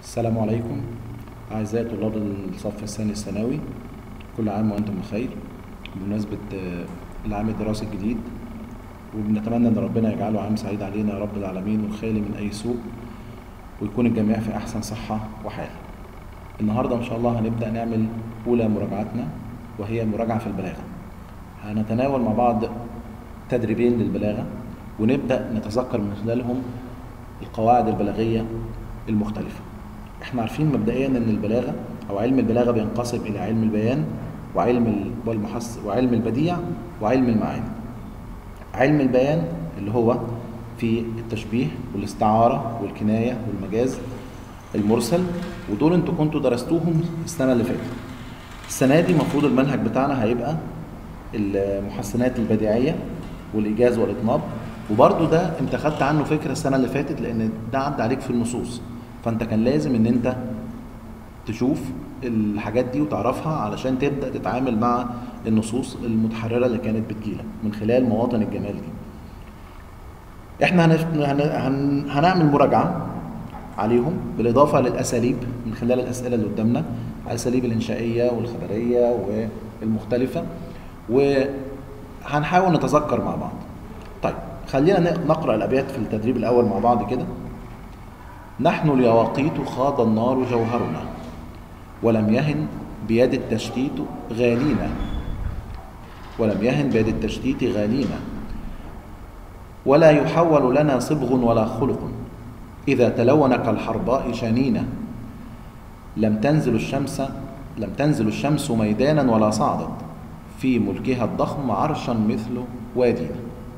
السلام عليكم أعزائي طلاب الصف الثاني الثانوي كل عام وأنتم بخير بمناسبة آه، العام الدراسي الجديد وبنتمنى إن ربنا يجعله عام سعيد علينا يا رب العالمين وخالي من أي سوء ويكون الجميع في أحسن صحة وحال النهاردة إن شاء الله هنبدأ نعمل أولى مراجعتنا وهي مراجعة في البلاغة هنتناول مع بعض تدريبين للبلاغة ونبدأ نتذكر من خلالهم القواعد البلاغية المختلفة احنا عارفين مبدئيا ان البلاغة او علم البلاغة بينقسم الى علم البيان وعلم ال- والمحس وعلم البديع وعلم المعاني علم البيان اللي هو في التشبيه والاستعارة والكناية والمجاز المرسل ودول انتوا كنتوا درستوهم السنة اللي فاتت السنة دي المفروض المنهج بتاعنا هيبقى المحسنات البديعية والإيجاز والإطناب وبرضو ده انت خدت عنه فكرة السنة اللي فاتت لأن ده عدى عليك في النصوص فانت كان لازم ان انت تشوف الحاجات دي وتعرفها علشان تبدأ تتعامل مع النصوص المتحررة اللي كانت بتجيلك من خلال مواطن الجمال دي احنا هنف... هن... هن... هنعمل مراجعة عليهم بالإضافة للأساليب من خلال الأسئلة اللي قدامنا الأساليب الإنشائية والخبرية والمختلفة وهنحاول نتذكر مع بعض طيب خلينا ن- نقرأ الأبيات في التدريب الأول مع بعض كده نحن اليواقيت خاض النار جوهرنا ولم يهن بيد التشتيت غالينا ولم يهن بيد التشتيت غالينا ولا يحول لنا صبغ ولا خلق إذا تلون كالحرباء شنينا لم تنزل الشمس لم تنزل الشمس ميدانا ولا صعدت في ملكها الضخم عرشا مثل وادينا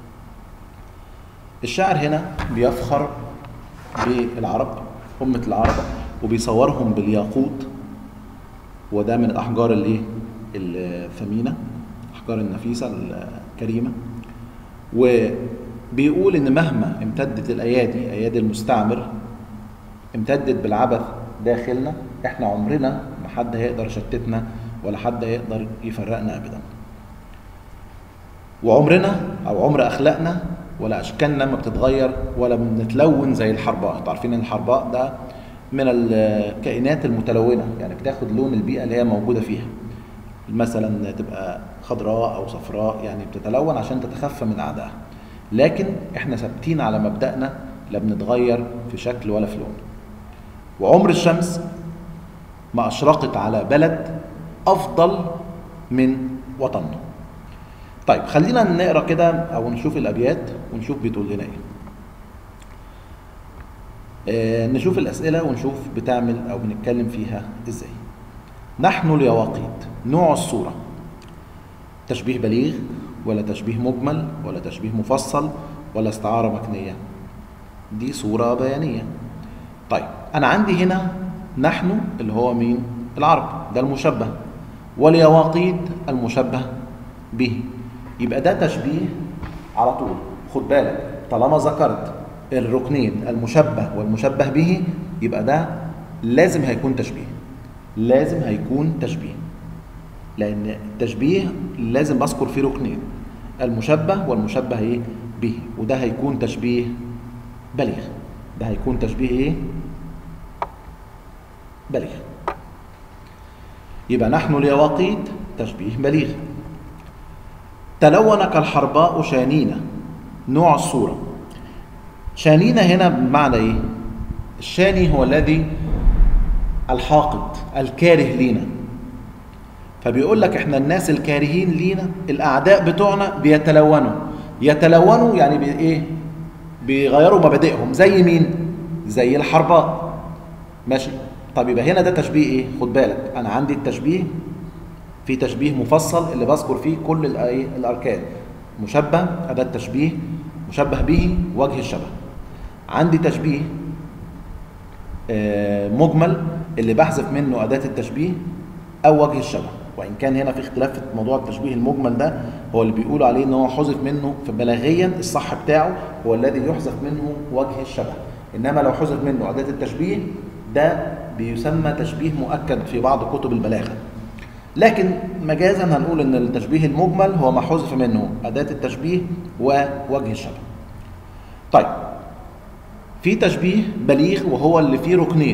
الشاعر هنا بيفخر بالعرب أمة العرب وبيصورهم بالياقوت وده من الأحجار الايه الثمينة الأحجار النفيسة الكريمة وبيقول إن مهما امتدت الأيادي أيادي المستعمر امتدت بالعبث داخلنا احنا عمرنا ما حد هيقدر يشتتنا ولا حد هيقدر يفرقنا أبدا وعمرنا او عمر اخلاقنا ولا اشكالنا ما بتتغير ولا بنتلون زي الحرباء انتوا عارفين ان الحرباء ده من الكائنات المتلونه يعني بتاخد لون البيئه اللي هي موجوده فيها مثلا تبقى خضراء او صفراء يعني بتتلون عشان تتخفى من اعدائها لكن احنا ثابتين على مبدأنا لا بنتغير في شكل ولا في لون وعمر الشمس ما اشرقت على بلد افضل من وطننا طيب خلينا نقرا كده او نشوف الابيات ونشوف بتقول لنا ايه آه نشوف الاسئله ونشوف بتعمل او بنتكلم فيها ازاي نحن اليواقيت نوع الصوره تشبيه بليغ ولا تشبيه مجمل ولا تشبيه مفصل ولا استعاره مكنيه دي صوره بيانيه طيب انا عندي هنا نحن اللي هو مين العرب ده المشبه واليواقيت المشبه به يبقى ده تشبيه على طول خد بالك طالما ذكرت الركنين المشبه والمشبه به يبقى ده لازم هيكون تشبيه لازم هيكون تشبيه لان التشبيه لازم بذكر فيه ركنين المشبه والمشبه ايه به وده هيكون تشبيه بليغ ده هيكون تشبيه ايه بليغ يبقى نحن اليواقيت تشبيه بليغ تلون كالحرباء شانينا نوع الصورة شانينا هنا بمعنى ايه الشاني هو الذي الحاقد الكاره لينا فبيقول لك احنا الناس الكارهين لينا الاعداء بتوعنا بيتلونوا يتلونوا يعني بي ايه بيغيروا مبادئهم زي مين زي الحرباء ماشي طب يبقى هنا ده تشبيه ايه خد بالك انا عندي التشبيه في تشبيه مفصل اللي بذكر فيه كل الآي- الاركان مشبه اداه تشبيه مشبه به وجه الشبه عندي تشبيه آه، مجمل اللي بحذف منه اداه التشبيه او وجه الشبه وان كان هنا في اختلاف في موضوع التشبيه المجمل ده هو اللي بيقولوا عليه ان هو حذف منه فبلاغيا الصح بتاعه هو الذي يحذف منه وجه الشبه انما لو حذف منه اداه التشبيه ده بيسمى تشبيه مؤكد في بعض كتب البلاغه لكن مجازا هنقول ان التشبيه المجمل هو ما حذف منه اداه التشبيه ووجه الشبه طيب في تشبيه بليغ وهو اللي فيه ركنين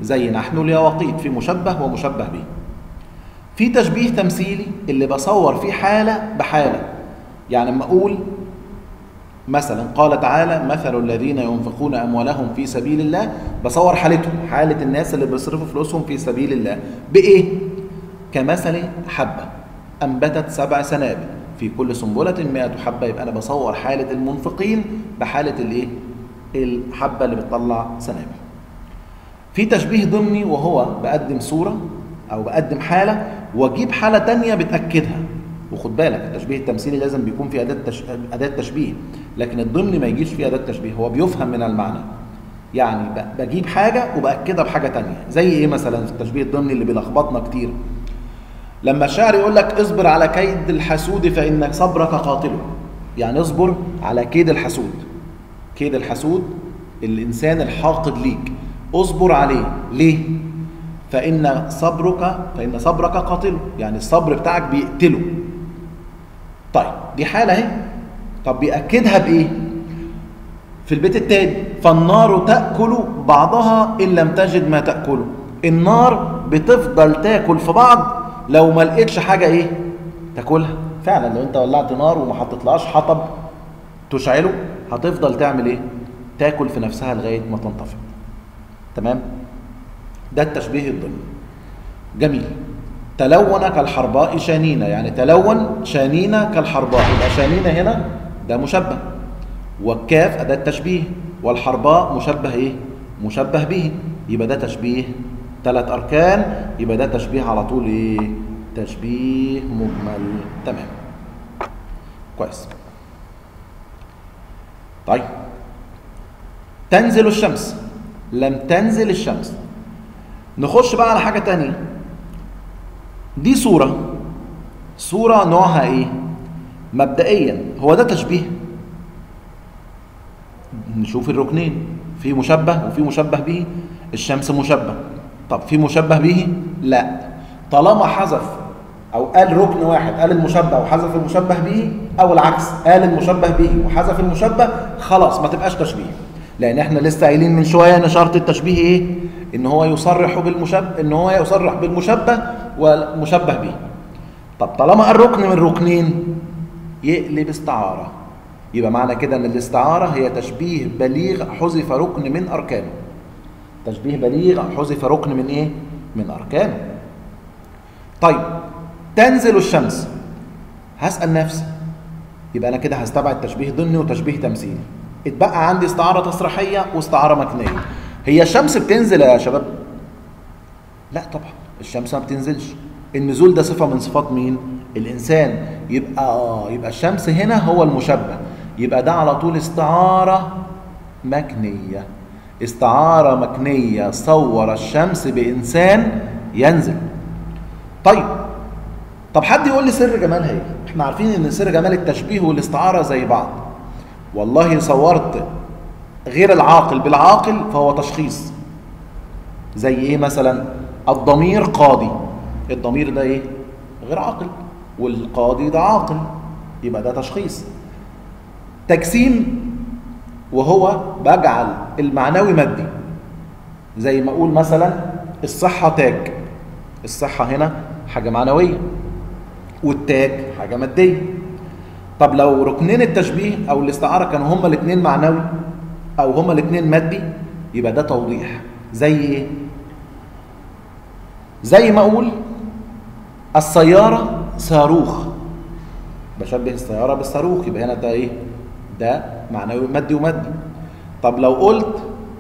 زي نحن اليواقيت في مشبه ومشبه به في تشبيه تمثيلي اللي بصور فيه حالة بحالة يعني لما أقول مثلا قال تعالى مثل الذين ينفقون أموالهم في سبيل الله بصور حالتهم حالة الناس اللي بيصرفوا فلوسهم في سبيل الله بإيه؟ كمثل حبة أنبتت سبع سنابل في كل سنبلة 100 حبة يبقى أنا بصور حالة المنفقين بحالة الإيه؟ الحبة اللي بتطلع سنابل في تشبيه ضمني وهو بقدم صورة أو بقدم حالة وأجيب حالة تانية بتأكدها وخد بالك التشبيه التمثيلي لازم بيكون فيه أداة تش... أداة تشبيه لكن الضمني ما يجيش فيه أداة تشبيه هو بيفهم من المعنى يعني ب... بجيب حاجة وبأكدها بحاجة تانية زي إيه مثلا في التشبيه الضمني اللي بيلخبطنا كتير لما الشاعر يقول لك اصبر على كيد الحسود فإن صبرك قاتله يعني اصبر على كيد الحسود كيد الحسود الإنسان الحاقد ليك اصبر عليه ليه؟ فإن صبرك فإن صبرك قاتله يعني الصبر بتاعك بيقتله طيب دي حالة اهي طب بيأكدها بإيه؟ في البيت التاني فالنار تأكل بعضها إن لم تجد ما تأكله النار بتفضل تاكل في بعض لو ما لقيتش حاجة إيه؟ تاكلها فعلا لو أنت ولعت نار وما حطيتلهاش حطب تشعله هتفضل تعمل إيه؟ تاكل في نفسها لغاية ما تنطفئ تمام؟ ده التشبيه الضمني جميل تلون كالحرباء شانينة يعني تلون شانينة كالحرباء يبقى شانينة هنا ده مشبه والكاف أداة تشبيه والحرباء مشبه إيه؟ مشبه به يبقى ده تشبيه ثلاث أركان يبقى ده تشبيه على طول إيه؟ تشبيه مجمل تمام كويس طيب تنزل الشمس لم تنزل الشمس نخش بقى على حاجة تانية دي صورة صورة نوعها ايه مبدئيا هو ده تشبيه نشوف الركنين في مشبه وفي مشبه به الشمس مشبه طب في مشبه به لا طالما حذف او قال ركن واحد قال المشبه وحذف المشبه به او العكس قال المشبه به وحذف المشبه خلاص ما تبقاش تشبيه لان احنا لسه قايلين من شويه ان شرط التشبيه ايه ان هو يصرح بالمشبه ان هو يصرح بالمشبه والمشبه به طب طالما قال ركن من ركنين يقلب استعاره يبقى معنى كده ان الاستعاره هي تشبيه بليغ حذف ركن من اركانه تشبيه بليغ حذف ركن من ايه من اركانه طيب تنزل الشمس هسال نفسي يبقى انا كده هستبعد تشبيه ضمني وتشبيه تمثيلي اتبقى عندي استعاره تصريحيه واستعاره مكنيه هي الشمس بتنزل يا شباب لا طبعا الشمس ما بتنزلش النزول ده صفه من صفات مين الانسان يبقى اه يبقى الشمس هنا هو المشبه يبقى ده على طول استعاره مكنيه استعاره مكنيه صور الشمس بانسان ينزل طيب طب حد يقول لي سر جمالها ايه احنا عارفين ان سر جمال التشبيه والاستعاره زي بعض والله صورت غير العاقل بالعاقل فهو تشخيص زي ايه مثلا الضمير قاضي الضمير ده ايه غير عاقل والقاضي ده عاقل يبقى ده تشخيص تجسيم وهو بجعل المعنوي مادي زي ما اقول مثلا الصحة تاج الصحة هنا حاجة معنوية والتاج حاجة مادية طب لو ركنين التشبيه او الاستعارة كانوا هما الاثنين معنوي او هما الاثنين مادي يبقى ده توضيح زي ايه زي ما اقول السيارة صاروخ بشبه السيارة بالصاروخ يبقى هنا ده ايه ده معنوي مادي ومادي طب لو قلت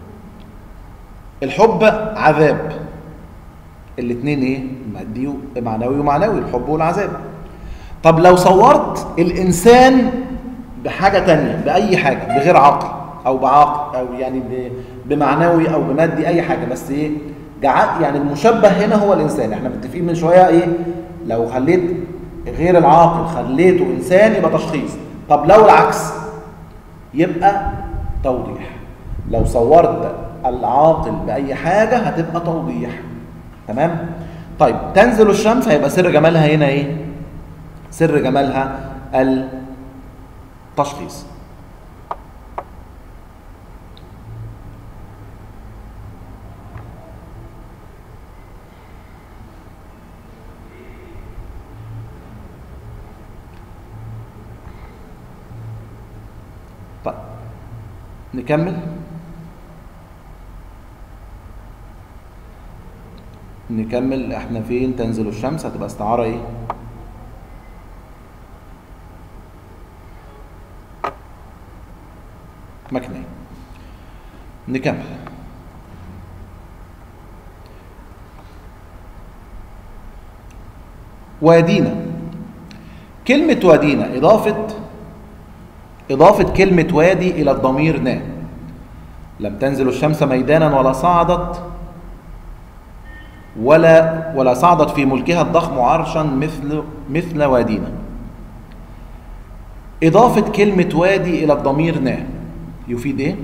الحب عذاب الاثنين ايه مادي معنوي ومعنوي الحب والعذاب طب لو صورت الانسان بحاجه تانية باي حاجه بغير عقل او بعقل او يعني بمعنوي او بمادي اي حاجه بس ايه جعل يعني المشبه هنا هو الانسان احنا متفقين من شويه ايه لو خليت غير العاقل خليته انسان يبقى تشخيص طب لو العكس يبقى توضيح لو صورت العاقل باي حاجه هتبقى توضيح تمام طيب تنزل الشمس هيبقى سر جمالها هنا ايه سر جمالها التشخيص نكمل نكمل احنا فين تنزل الشمس هتبقى استعارة ايه مكنية نكمل وادينا كلمة وادينا إضافة إضافة كلمة وادي إلى الضمير نا لم تنزل الشمس ميدانا ولا صعدت ولا ولا صعدت في ملكها الضخم عرشا مثل مثل وادينا إضافة كلمة وادي إلى الضمير نا يفيد إيه؟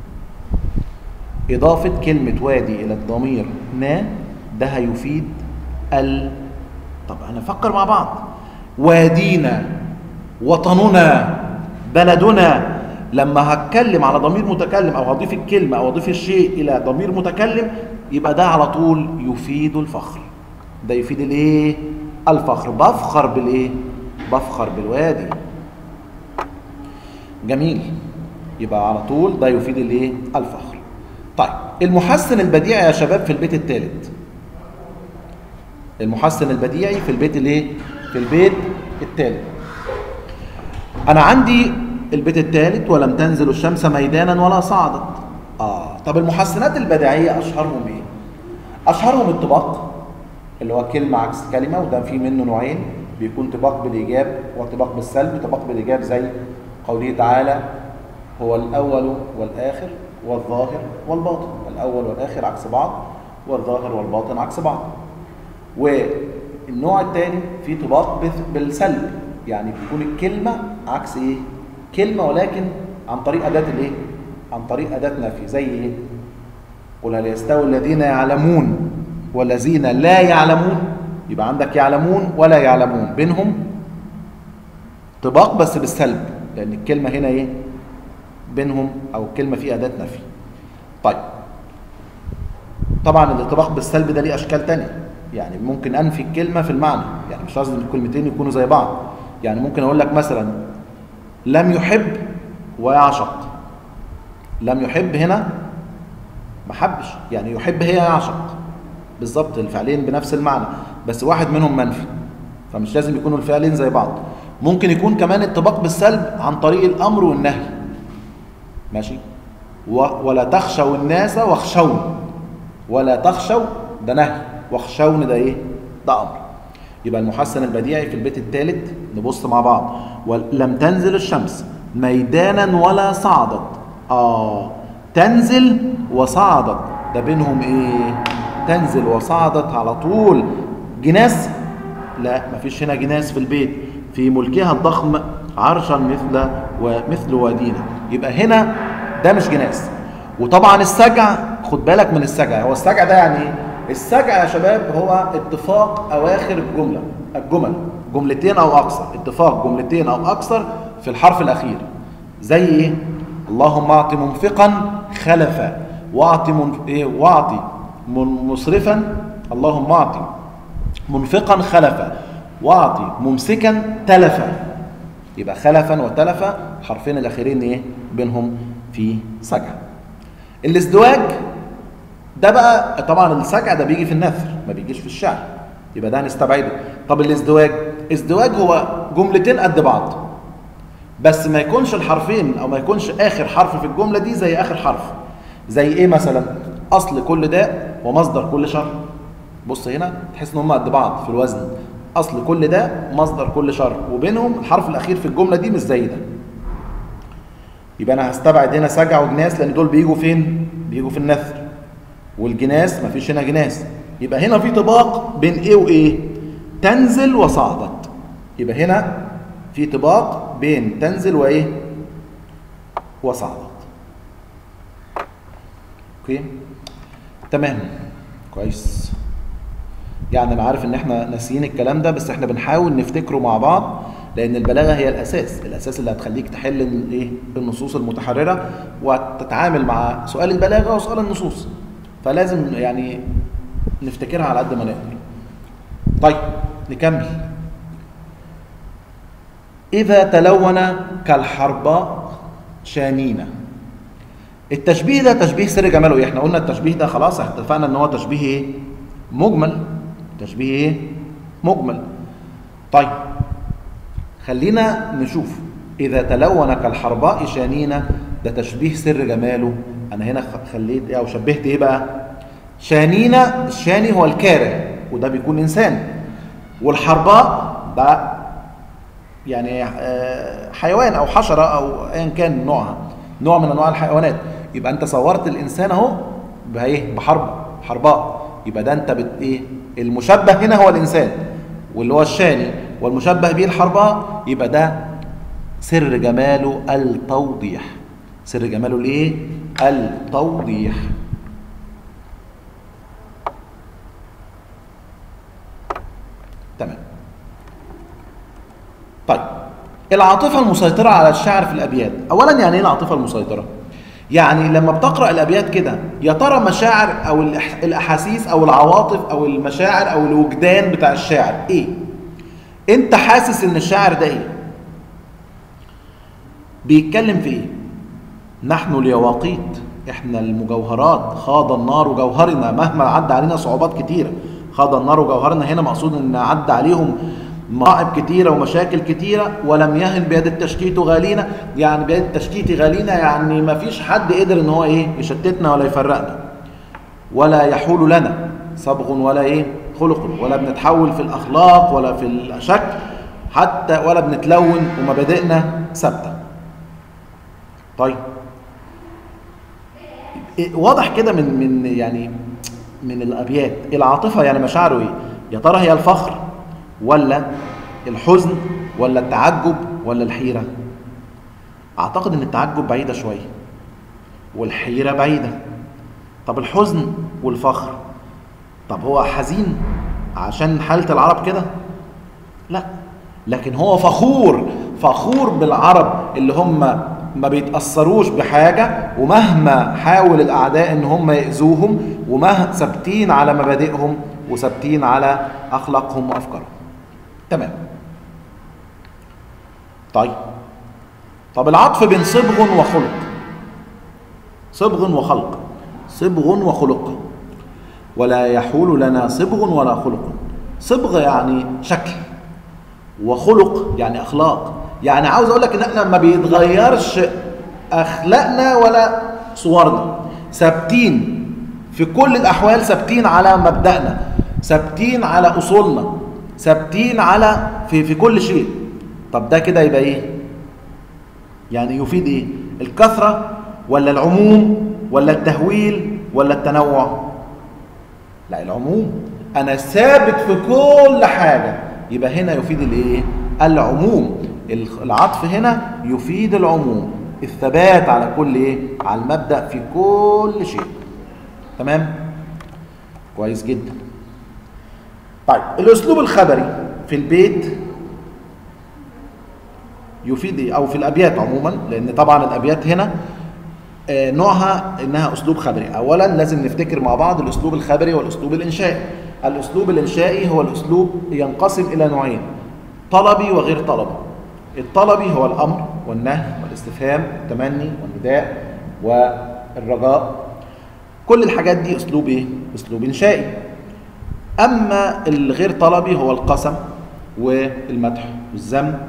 إضافة كلمة وادي إلى الضمير نا ده هيفيد ال طب هنفكر مع بعض وادينا وطننا بلدنا لما هتكلم على ضمير متكلم او هضيف الكلمه او اضيف الشيء الى ضمير متكلم يبقى ده على طول يفيد الفخر ده يفيد الايه الفخر بفخر بالايه بفخر بالوادي جميل يبقى على طول ده يفيد الايه الفخر طيب المحسن البديع يا شباب في البيت الثالث المحسن البديعي في البيت الايه في البيت الثالث انا عندي البيت الثالث ولم تنزل الشمس ميدانا ولا صعدت اه طب المحسنات البديعيه اشهرهم ايه اشهرهم الطباق اللي هو كلمه عكس كلمه وده في منه نوعين بيكون طباق بالايجاب وطباق بالسلب طباق بالايجاب زي قوله تعالى هو الاول والاخر والظاهر والباطن الاول والاخر عكس بعض والظاهر والباطن عكس بعض والنوع الثاني في طباق بالسلب يعني بتكون الكلمة عكس ايه كلمة ولكن عن طريق أداة الايه عن طريق أداة نفي زي ايه قل هل يستوي الذين يعلمون والذين لا يعلمون يبقى عندك يعلمون ولا يعلمون بينهم طباق بس بالسلب لأن الكلمة هنا ايه بينهم أو الكلمة فيها أداة نفي طيب طبعا الانطباق بالسلب ده ليه أشكال تانية يعني ممكن انفي الكلمه في المعنى يعني مش لازم الكلمتين يكونوا زي بعض يعني ممكن اقول لك مثلا لم يحب ويعشق لم يحب هنا ما حبش يعني يحب هي يعشق بالظبط الفعلين بنفس المعنى بس واحد منهم منفي فمش لازم يكونوا الفعلين زي بعض ممكن يكون كمان الطباق بالسلب عن طريق الامر والنهي ماشي و... ولا تخشوا الناس واخشون ولا تخشوا ده نهي واخشون ده ايه ده امر يبقى المحسن البديعي في البيت الثالث نبص مع بعض ولم تنزل الشمس ميدانا ولا صعدت اه تنزل وصعدت ده بينهم ايه تنزل وصعدت على طول جناس لا مفيش هنا جناس في البيت في ملكها الضخم عرشا مثل ومثل وادينا يبقى هنا ده مش جناس وطبعا السجع خد بالك من السجع هو السجع ده يعني ايه السجع يا شباب هو اتفاق اواخر الجمله الجمل جملتين او اكثر اتفاق جملتين او اكثر في الحرف الاخير زي ايه اللهم اعط منفقا خلفا واعط من ايه واعطي مصرفا اللهم اعطي منفقا خلفا واعطي ممسكا تلفا يبقى خلفا وتلفا الحرفين الاخيرين ايه بينهم في سجع الازدواج ده بقى طبعا السجع ده بيجي في النثر ما بيجيش في الشعر يبقى ده هنستبعده طب الازدواج ازدواج هو جملتين قد بعض بس ما يكونش الحرفين او ما يكونش اخر حرف في الجمله دي زي اخر حرف زي ايه مثلا اصل كل داء ومصدر كل شر بص هنا تحس ان هم قد بعض في الوزن اصل كل ده مصدر كل شر وبينهم الحرف الاخير في الجمله دي مش زي ده يبقى انا هستبعد هنا سجع وجناس لان دول بيجوا فين بيجوا في النثر والجناس مفيش هنا جناس يبقى هنا في طباق بين ايه وايه تنزل وصعدت يبقى هنا في طباق بين تنزل وايه وصعدت اوكي تمام كويس يعني انا عارف ان احنا ناسيين الكلام ده بس احنا بنحاول نفتكره مع بعض لان البلاغه هي الاساس الاساس اللي هتخليك تحل الايه النصوص المتحرره وتتعامل مع سؤال البلاغه وسؤال النصوص فلازم يعني نفتكرها على قد ما نقدر طيب نكمل إذا تلون كالحرباء شانينا التشبيه ده تشبيه سر جماله ايه احنا قلنا التشبيه ده خلاص اتفقنا ان هو تشبيه ايه مجمل تشبيه ايه مجمل طيب خلينا نشوف اذا تلون كالحرباء شانينا ده تشبيه سر جماله انا هنا خليت ايه او شبهت ايه بقى شانينا الشاني هو الكاره وده بيكون انسان والحرباء ده يعني حيوان او حشره او ايا كان نوعها نوع من انواع الحيوانات يبقى انت صورت الانسان اهو بايه بحرب حرباء يبقى ده انت بت ايه المشبه هنا هو الانسان واللي هو الشاني والمشبه به الحرباء يبقى ده سر جماله التوضيح سر جماله الايه التوضيح تمام طيب العاطفة المسيطرة على الشاعر في الأبيات أولا يعني إيه العاطفة المسيطرة؟ يعني لما بتقرأ الأبيات كده يا ترى مشاعر أو الأحاسيس أو العواطف أو المشاعر أو الوجدان بتاع الشاعر إيه؟ أنت حاسس إن الشاعر ده إيه؟ بيتكلم في إيه؟ نحن اليواقيت إحنا المجوهرات خاض النار جوهرنا مهما عدى علينا صعوبات كتيرة خاض النار جوهرنا هنا مقصود إن عدى عليهم مصائب كتيرة ومشاكل كتيرة ولم يهن بيد التشتيت غالينا يعني بيد التشتيت غالينا يعني ما فيش حد قدر ان هو ايه يشتتنا ولا يفرقنا ولا يحول لنا صبغ ولا ايه خلق ولا بنتحول في الاخلاق ولا في الشكل حتى ولا بنتلون ومبادئنا ثابته طيب واضح كده من من يعني من الابيات العاطفه يعني مشاعره ايه يا ترى هي الفخر ولا الحزن ولا التعجب ولا الحيرة أعتقد أن التعجب بعيدة شوية والحيرة بعيدة طب الحزن والفخر طب هو حزين عشان حالة العرب كده لا لكن هو فخور فخور بالعرب اللي هم ما بيتأثروش بحاجة ومهما حاول الأعداء إن هم يأذوهم ومهما ثابتين على مبادئهم وثابتين على أخلاقهم وأفكارهم تمام طيب طب العطف بين صبغ وخلق صبغ وخلق صبغ وخلق ولا يحول لنا صبغ ولا خلق صبغ يعني شكل وخلق يعني اخلاق يعني عاوز اقول لك ان احنا ما بيتغيرش اخلاقنا ولا صورنا ثابتين في كل الاحوال ثابتين على مبدأنا ثابتين على اصولنا ثابتين على في في كل شيء طب ده كده يبقى ايه يعني يفيد ايه الكثره ولا العموم ولا التهويل ولا التنوع لا العموم انا ثابت في كل حاجه يبقى هنا يفيد الايه العموم العطف هنا يفيد العموم الثبات على كل ايه على المبدا في كل شيء تمام كويس جدا طيب الاسلوب الخبري في البيت يفيد ايه او في الابيات عموما لان طبعا الابيات هنا آه، نوعها انها اسلوب خبري اولا لازم نفتكر مع بعض الاسلوب الخبري والاسلوب الانشائي الاسلوب الانشائي هو الاسلوب ينقسم الى نوعين طلبي وغير طلبي الطلبي هو الامر والنهي والاستفهام والتمني والنداء والرجاء كل الحاجات دي اسلوب ايه اسلوب انشائي اما الغير طلبي هو القسم والمدح والذم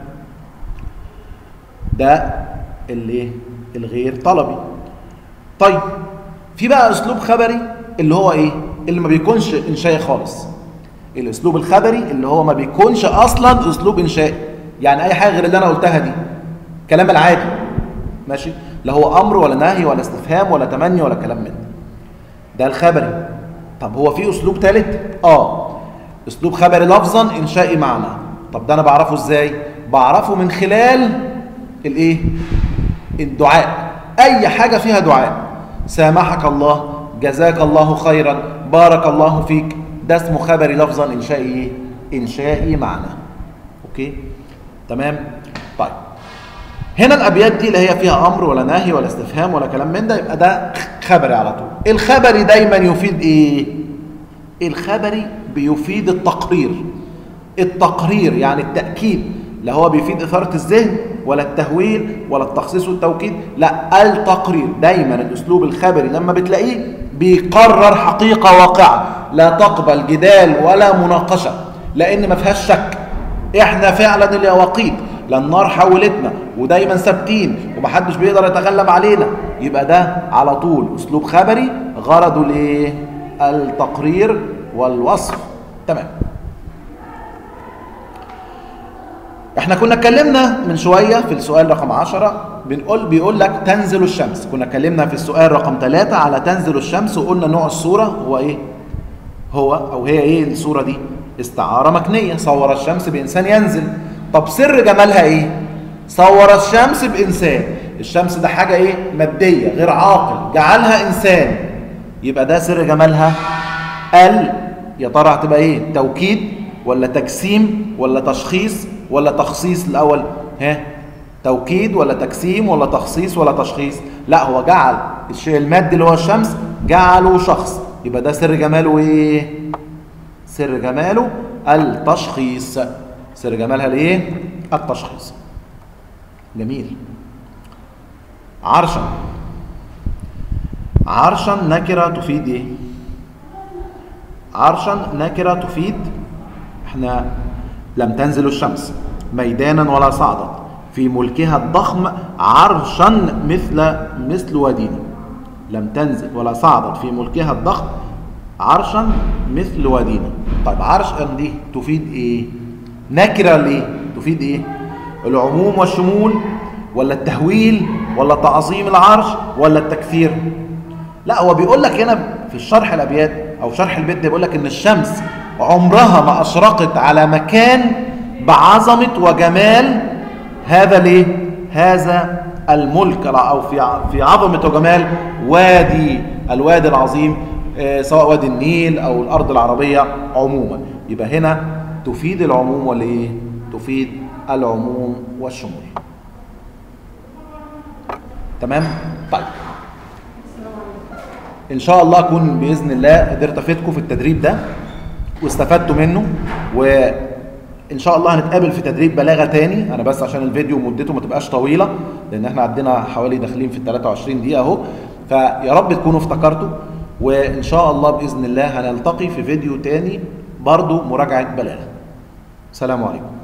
ده اللي الغير طلبي طيب في بقى اسلوب خبري اللي هو ايه اللي ما بيكونش انشائي خالص الاسلوب الخبري اللي هو ما بيكونش اصلا اسلوب انشائي يعني اي حاجه غير اللي انا قلتها دي كلام العادي ماشي لا هو امر ولا نهي ولا استفهام ولا تمني ولا كلام من ده ده الخبري طب هو في اسلوب ثالث اه اسلوب خبري لفظا انشائي معنى طب ده انا بعرفه ازاي بعرفه من خلال الايه الدعاء اي حاجه فيها دعاء سامحك الله جزاك الله خيرا بارك الله فيك ده اسمه خبري لفظا انشائي ايه انشائي معنى اوكي تمام طيب هنا الابيات دي اللي هي فيها امر ولا نهي ولا استفهام ولا كلام من ده يبقى ده خبري على طول الخبري دايما يفيد ايه الخبري بيفيد التقرير التقرير يعني التاكيد لا هو بيفيد اثاره الذهن ولا التهويل ولا التخصيص والتوكيد لا التقرير دايما الاسلوب الخبري لما بتلاقيه بيقرر حقيقه واقعه لا تقبل جدال ولا مناقشه لان ما فيهاش شك احنا فعلا اليواقيت لا النار حولتنا ودايما ثابتين ومحدش بيقدر يتغلب علينا يبقى ده على طول اسلوب خبري غرضه الايه التقرير والوصف تمام احنا كنا اتكلمنا من شويه في السؤال رقم 10 بنقول بيقول لك تنزل الشمس كنا اتكلمنا في السؤال رقم 3 على تنزل الشمس وقلنا نوع الصوره هو ايه هو او هي ايه الصوره دي استعاره مكنيه صور الشمس بانسان ينزل طب سر جمالها ايه صور الشمس بانسان الشمس ده حاجه ايه ماديه غير عاقل جعلها انسان يبقى ده سر جمالها ال يا ترى هتبقى ايه توكيد ولا تجسيم ولا تشخيص ولا تخصيص الاول ها توكيد ولا تجسيم ولا تخصيص ولا تشخيص لا هو جعل الشيء المادي اللي هو الشمس جعله شخص يبقى ده سر جماله ايه سر جماله التشخيص سر جمالها الايه التشخيص جميل عرشا عرشا نكره تفيد ايه عرشا نكره تفيد احنا لم تنزل الشمس ميدانا ولا صعدا في ملكها الضخم عرشا مثل مثل وادينا لم تنزل ولا صعدت في ملكها الضخم عرشا مثل وادينا طيب عرشا دي تفيد ايه نكره ليه تفيد ايه العموم والشمول ولا التهويل ولا تعظيم العرش ولا التكثير لا هو بيقول لك هنا في الشرح الابيات او شرح البيت ده بيقول لك ان الشمس عمرها ما اشرقت على مكان بعظمه وجمال هذا ليه هذا الملك او في في عظمه وجمال وادي الوادي العظيم سواء وادي النيل او الارض العربيه عموما يبقى هنا تفيد العموم ولا ايه تفيد العموم والشمول تمام طيب ان شاء الله اكون باذن الله قدرت افيدكم في التدريب ده واستفدتوا منه وان شاء الله هنتقابل في تدريب بلاغه تاني انا بس عشان الفيديو مدته ما تبقاش طويله لان احنا عندنا حوالي داخلين في ال 23 دقيقه اهو فيا رب تكونوا افتكرتوا وان شاء الله باذن الله هنلتقي في فيديو تاني برضو مراجعه بلاغه سلام عليكم